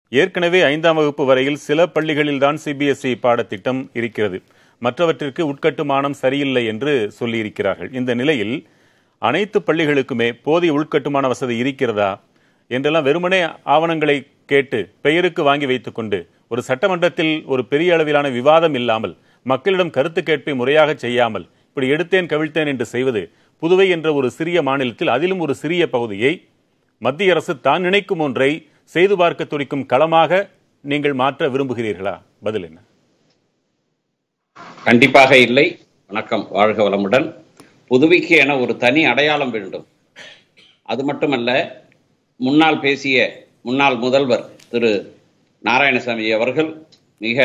ஏற்கனவே ஐந்தாம் வகுப்பு வரையில் சில பள்ளிகளில்தான் சிபிஎஸ்இ பாடத்திட்டம் இருக்கிறது மற்றவற்றிற்கு உட்கட்டுமானம் சரியில்லை என்று சொல்லியிருக்கிறார்கள் இந்த நிலையில் அனைத்து பள்ளிகளுக்குமே போதிய உள்கட்டுமான வசதி இருக்கிறதா என்றெல்லாம் வெறுமனே ஆவணங்களை கேட்டு பெயருக்கு வாங்கி வைத்துக்கொண்டு ஒரு சட்டமன்றத்தில் ஒரு பெரிய அளவிலான விவாதம் இல்லாமல் மக்களிடம் கருத்து கேட்பை முறையாக செய்யாமல் இப்படி எடுத்தேன் கவிழ்த்தேன் என்று செய்வது புதுவை என்ற ஒரு சிறிய மாநிலத்தில் அதிலும் ஒரு சிறிய பகுதியை மத்திய அரசு தான் நினைக்கும் ஒன்றை செய்து பார்க்க துடிக்கும் களமாக நீங்கள் மாற்ற விரும்புகிறீர்களா பதில் என்ன கண்டிப்பாக இல்லை வணக்கம் வாழ்க வளமுடன் புதுவைக்கு என ஒரு தனி அடையாளம் வேண்டும் அது மட்டுமல்ல முன்னால் பேசிய முன்னாள் முதல்வர் திரு நாராயணசாமி அவர்கள் மிக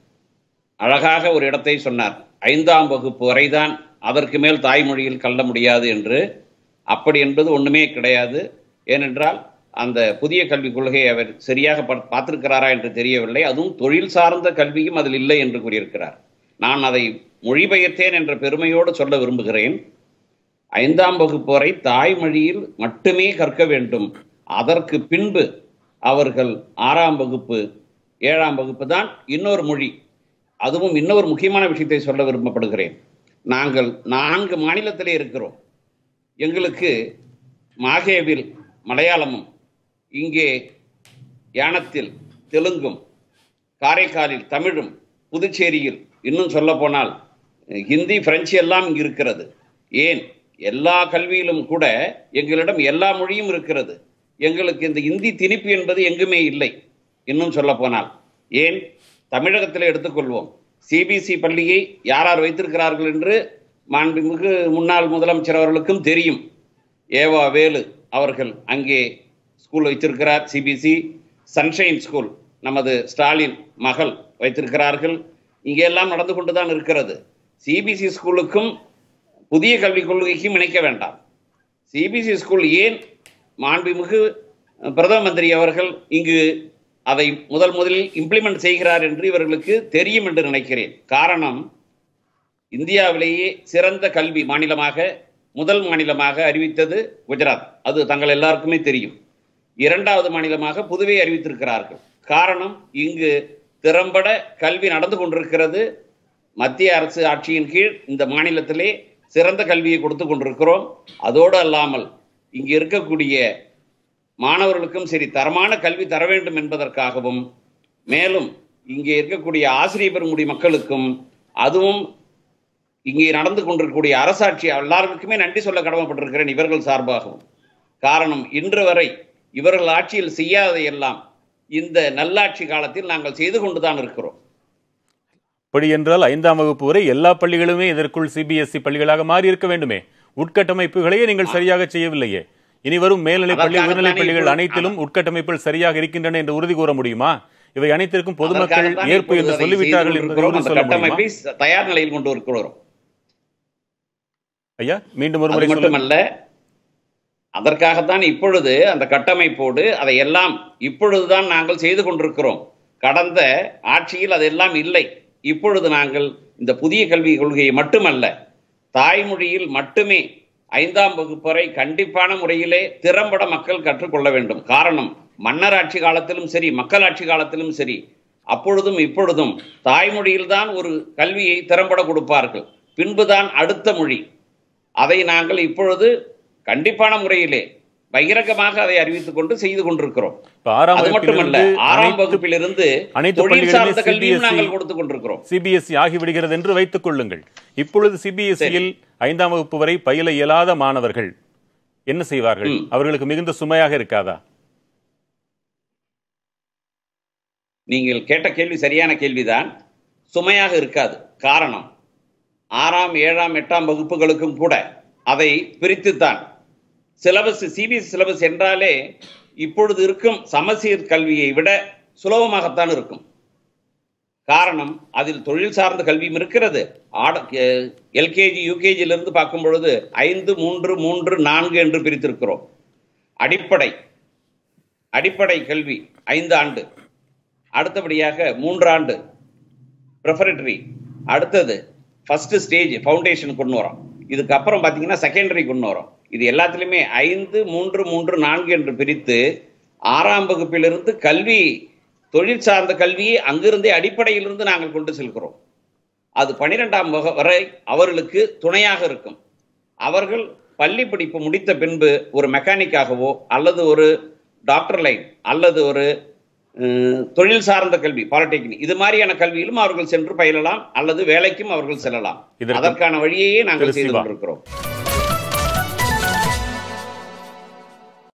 அழகாக ஒரு இடத்தை சொன்னார் ஐந்தாம் வகுப்பு வரைதான் அதற்கு மேல் தாய்மொழியில் கல்ல முடியாது என்று அப்படி என்பது ஒண்ணுமே கிடையாது ஏனென்றால் அந்த புதிய கல்விக் கொள்கையை அவர் சரியாக பா- பார்த்திருக்கிறாரா என்று தெரியவில்லை அதுவும் தொழில் சார்ந்த கல்வியும் அதில் இல்லை என்று கூறியிருக்கிறார் நான் அதை மொழிபெயர்த்தேன் என்ற பெருமையோடு சொல்ல விரும்புகிறேன் ஐந்தாம் வகுப்பு வரை தாய்மொழியில் மட்டுமே கற்க வேண்டும் அதற்கு பின்பு அவர்கள் ஆறாம் வகுப்பு ஏழாம் வகுப்பு தான் இன்னொரு மொழி அதுவும் இன்னொரு முக்கியமான விஷயத்தை சொல்ல விரும்பப்படுகிறேன் நாங்கள் நான்கு மாநிலத்திலே இருக்கிறோம் எங்களுக்கு மாகேவில் மலையாளமும் இங்கே யானத்தில் தெலுங்கும் காரைக்காலில் தமிழும் புதுச்சேரியில் இன்னும் சொல்ல போனால் ஹிந்தி பிரெஞ்சு எல்லாம் இங்கு இருக்கிறது ஏன் எல்லா கல்வியிலும் கூட எங்களிடம் எல்லா மொழியும் இருக்கிறது எங்களுக்கு இந்த இந்தி திணிப்பு என்பது எங்குமே இல்லை இன்னும் சொல்ல போனால் ஏன் தமிழகத்தில் எடுத்துக்கொள்வோம் சிபிசி பள்ளியை யார் யார் வைத்திருக்கிறார்கள் என்று மாண்புமிகு முன்னாள் முதலமைச்சர் அவர்களுக்கும் தெரியும் ஏவா வேலு அவர்கள் அங்கே ஸ்கூல் வைத்திருக்கிறார் சிபிசி சன்ஷைன் ஸ்கூல் நமது ஸ்டாலின் மகள் வைத்திருக்கிறார்கள் இங்கே எல்லாம் நடந்து கொண்டுதான் இருக்கிறது சிபிசி ஸ்கூலுக்கும் புதிய கல்விக் கொள்கைக்கும் இணைக்க வேண்டாம் சிபிசி ஸ்கூல் ஏன் மாண்புமிகு பிரதம மந்திரி அவர்கள் இங்கு அதை முதல் முதலில் இம்ப்ளிமெண்ட் செய்கிறார் என்று இவர்களுக்கு தெரியும் என்று நினைக்கிறேன் காரணம் இந்தியாவிலேயே சிறந்த கல்வி மாநிலமாக முதல் மாநிலமாக அறிவித்தது குஜராத் அது தங்கள் எல்லாருக்குமே தெரியும் இரண்டாவது மாநிலமாக புதுவை அறிவித்திருக்கிறார்கள் காரணம் இங்கு திறம்பட கல்வி நடந்து கொண்டிருக்கிறது மத்திய அரசு ஆட்சியின் கீழ் இந்த மாநிலத்திலே சிறந்த கல்வியை கொடுத்து கொண்டிருக்கிறோம் அதோடு அல்லாமல் இங்கு இருக்கக்கூடிய மாணவர்களுக்கும் சரி தரமான கல்வி தர வேண்டும் என்பதற்காகவும் மேலும் இங்கே இருக்கக்கூடிய ஆசிரியர் பெருமுடி மக்களுக்கும் அதுவும் இங்கே நடந்து கொண்டிருக்கக்கூடிய அரசாட்சி எல்லாருக்குமே நன்றி சொல்ல கடமைப்பட்டிருக்கிறேன் இவர்கள் சார்பாகவும் காரணம் இன்று வரை இவர்கள் ஆட்சியில் செய்யாத எல்லாம் இந்த நல்லாட்சி காலத்தில் நாங்கள் செய்து கொண்டுதான் இருக்கிறோம் அப்படி என்றால் ஐந்தாம் வகுப்பு வரை எல்லா பள்ளிகளுமே இதற்குள் சிபிஎஸ்இ பள்ளிகளாக மாறி இருக்க வேண்டுமே உட்கட்டமைப்புகளையே நீங்கள் சரியாக செய்யவில்லையே இனி வரும் மேல்நிலைப் பள்ளி அதற்காகத்தானே உயர்நிலைப் பள்ளிகள் இப்பொழுது- அனைத்திலும் உட்கட்டமைப்புகள் சரியாக இருக்கின்றன என்று உறுதி கூற முடியுமா இவை அனைத்திற்கும் பொதுமக்கள் அதற்காகத்தான் ஏற்பு இப்பொழுது என்று அதை சொல்லிவிட்டார்கள் செய்து என்பதை கொண்டிருக்கிறோம். உறுதி அந்த சொல்ல முடியுமா கட்டமைப்பை தயார் நிலையில் கொண்டு இருக்கிறோம் ஐயா மீண்டும் ஒரு அது முறை சொல்லுங்கள் மட்டுமல்ல அதற்காகத்தான் இப்பொழுது அந்த கட்டமைப்போடு அதை எல்லாம் இப்பொழுதுதான் நாங்கள் செய்து கொண்டிருக்கிறோம் கடந்த ஆட்சியில் அதெல்லாம் இல்லை இப்பொழுது நாங்கள் இந்த புதிய கல்விக் கொள்கையை மட்டுமல்ல தாய்மொழியில் மட்டுமே ஐந்தாம் வகுப்பு வரை கண்டிப்பான முறையிலே திறம்பட மக்கள் கற்றுக்கொள்ள வேண்டும் காரணம் மன்னர் ஆட்சி காலத்திலும் சரி மக்களாட்சி காலத்திலும் சரி அப்பொழுதும் இப்பொழுதும் தாய்மொழியில்தான் ஒரு கல்வியை திறம்பட கொடுப்பார்கள் பின்புதான் அடுத்த மொழி அதை நாங்கள் இப்பொழுது கண்டிப்பான முறையிலே பகிரங்கமாக அதை அறிவித்துக் கொண்டு செய்து கொண்டிருக்கிறோம் இப்ப ஆறாம் அது மட்டுமல்ல வகுப்பிலிருந்து ஆறாம் அனைத்து வகுப்பிலிருந்து அனைத்து தொழில் பள்ளிகளுமே சார்ந்த கல்வியும் CBSE நாங்கள் கொடுத்துக் கொண்டிருக்கிறோம் சிபிஎஸ்இ ஆகிவிடுகிறது என்று வைத்துக் கொள்ளுங்கள் இப்பொழுது சிபிஎஸ்இயில் ஐந்தாம் வகுப்பு வரை பயில இயலாத மாணவர்கள் என்ன செய்வார்கள் ம். அவர்களுக்கு மிகுந்த சுமையாக இருக்காதா நீங்கள் கேட்ட கேள்வி சரியான கேள்விதான் சுமையாக இருக்காது காரணம் ஆறாம் ஏழாம் எட்டாம் வகுப்புகளுக்கும் கூட அதை பிரித்துத்தான் சிலபஸ் சிபிஎஸ் சிலபஸ் என்றாலே இப்பொழுது இருக்கும் சமசீர் கல்வியை விட சுலபமாகத்தான் இருக்கும் காரணம் அதில் தொழில் சார்ந்த கல்வியும் இருக்கிறது எல்கேஜி யூகேஜியிலிருந்து பார்க்கும் பொழுது ஐந்து மூன்று மூன்று நான்கு என்று பிரித்திருக்கிறோம் அடிப்படை அடிப்படை கல்வி ஐந்து ஆண்டு அடுத்தபடியாக மூன்றாண்டு ப்ரிஃபரட்டரி அடுத்தது ஃபர்ஸ்ட் ஸ்டேஜ் ஃபவுண்டேஷன் கொண்டு வரோம் இதுக்கப்புறம் பார்த்தீங்கன்னா செகண்டரி கொண்டு வரோம் இது எல்லாத்துலேயுமே ஐந்து மூன்று மூன்று நான்கு என்று பிரித்து ஆறாம் வகுப்பிலிருந்து கல்வி தொழில் சார்ந்த கல்வியை அங்கிருந்தே அடிப்படையிலிருந்து நாங்கள் கொண்டு செல்கிறோம் அது பனிரெண்டாம் வகை வரை அவர்களுக்கு துணையாக இருக்கும் அவர்கள் பள்ளி படிப்பு முடித்த பின்பு ஒரு மெக்கானிக்காகவோ அல்லது ஒரு டாக்டர் லைன் அல்லது ஒரு அஹ், தொழில் சார்ந்த கல்வி பாலிடெக்னிக் இது மாதிரியான கல்வியிலும் அவர்கள் சென்று பயிலலாம் அல்லது வேலைக்கும் அவர்கள் செல்லலாம் இதற்கு- அதற்கான வழியையே நாங்கள் திரு செய்து சிவா. கொண்டிருக்கிறோம்